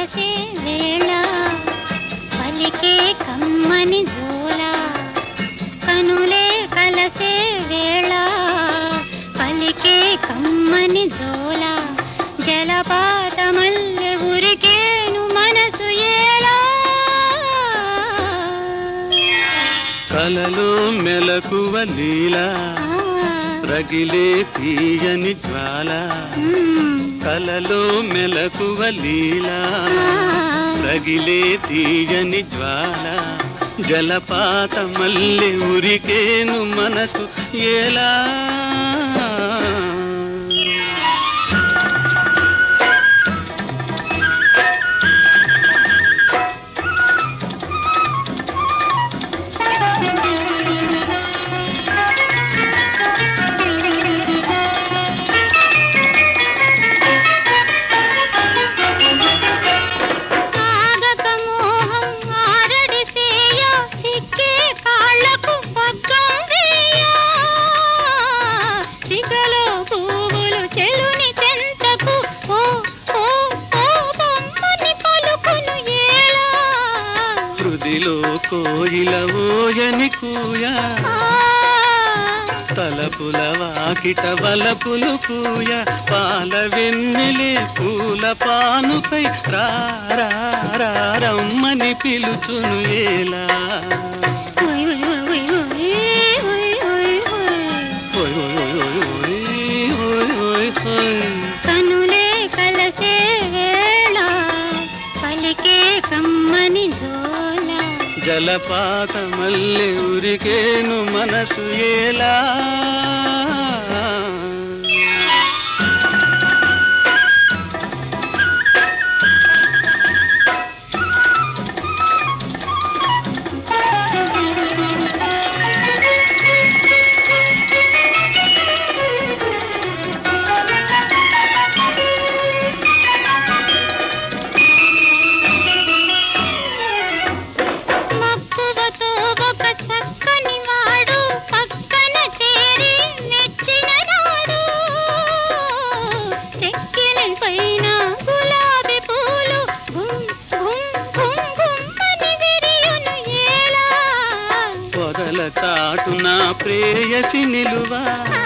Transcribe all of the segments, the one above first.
కలిసే వేళ పలికే కమ్మని జోల కనులే కలసే వేళ పలికే కమ్మని జోల జలపాతమల్లె ఉరికేను మనసు ఏలా కలలో మెలకువ లీలా రగిలే తీయని జ్వాల కలలో మెలకువ లీలా రగిలే తీయని జ్వాల జలపాత మల్లె ఉరికేను మనసు ఎలా ఆగక మోహం ఆరడిసేయ సిక్కే కాళ్ళకు పగ్గం వేయ సిగలో పువ్వులు చెలుని చెంతకు ఓ ఓ ఓ బొమ్మని పలుకును ఏలా హృదిలో కోయిల ఓయని కూయా తలపుల వాకిట వలపులు పూయ పాల వెన్నెలే పూల పానుపై రా రా రా రమ్మని పిలుచును ఏలా ఓయ్ ఓయ్ ఓయ్ ఓయ్ ఓయ్ ఓయ్ ఓయ్ ఓయ్ ఓయ్ ఓయ్ ఓయ్ ఓయ్ ఓయ్. కనులే కలసే వేళ పలికే కమ్మని జోల జలపాత మల్లె ఉరికేను మనసు ఎలా మక్కువతో ఒక చక్కని వాడు పక్కన చేరి మెచ్చిన నాడు చెక్కిలి పైన గులాబీ పూలు గుమ్ గుమ్ గుమ్ గుమ్మని విరియును ఏలా పొదల చాటున ప్రేయసి నిలువా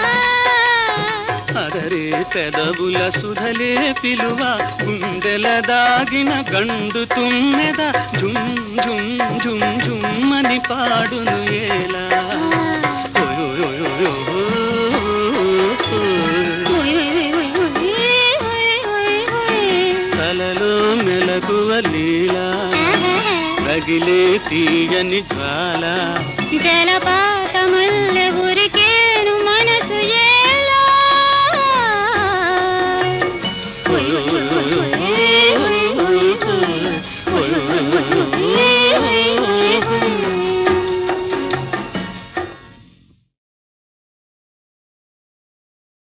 అదరే పెదవుల సుధలే పిలువ గుండెల దాగిన గండు తుమ్మెద జుమ్ జుమ్ జుమ్ జుమ్మని పాడును ఏలా ఓయ్ ఓయ్ ఓయ్ ఓయ్ ఓయ్. ఓయ్ ఓయ్ ఓయ్ ఓయ్ ఓయ్ ఓయ్ ఓయ్ కలలో మెలకువ లీలా ఓయ్ రగిలే తీయని జ్వాల జలపా